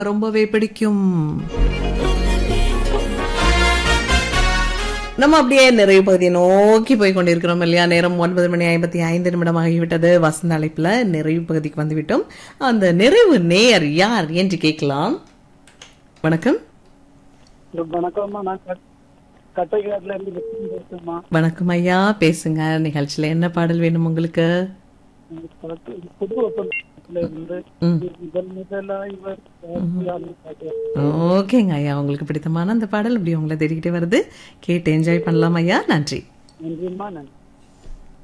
ரொம்பவே பிடிக்கும் நம்ம அப்படியே நிறைவு பகுதியை நோக்கி போய் கொண்டிருக்கிறோம் இல்லையா நேரம் ஒன்பது மணி ஐம்பத்தி ஐந்து நிமிடம் ஆகிவிட்டது வசந்த அழைப்புல நிறைவு பகுதிக்கு வந்துவிட்டோம் அந்த நிறைவு நேயர் யார் என்று கேட்கலாம் வணக்கம் வணக்கம்மா நான் கட்- கட்டைக்காட்டுல இருந்து வெற்றி பேசுறேம்மா வணக்கம் ஐயா பேசுங்க நிகழ்ச்சியில என்ன பாடல் வேணும் உங்களுக்கு பாட்டு புது ஒப்பந்தத்துல இருந்து ம். முதல் முதலா இவர் பேசியாலும் பாட்டு. ஓகேங்க ஐயா உங்களுக்கு பிடித்தமான அந்த பாடல் அப்படி உங்களை தேடிக்கிட்டே வருது கேட்டு என்ஜாய் பண்ணலாம் ஐயா நன்றி நன்றிம்மா நன்றி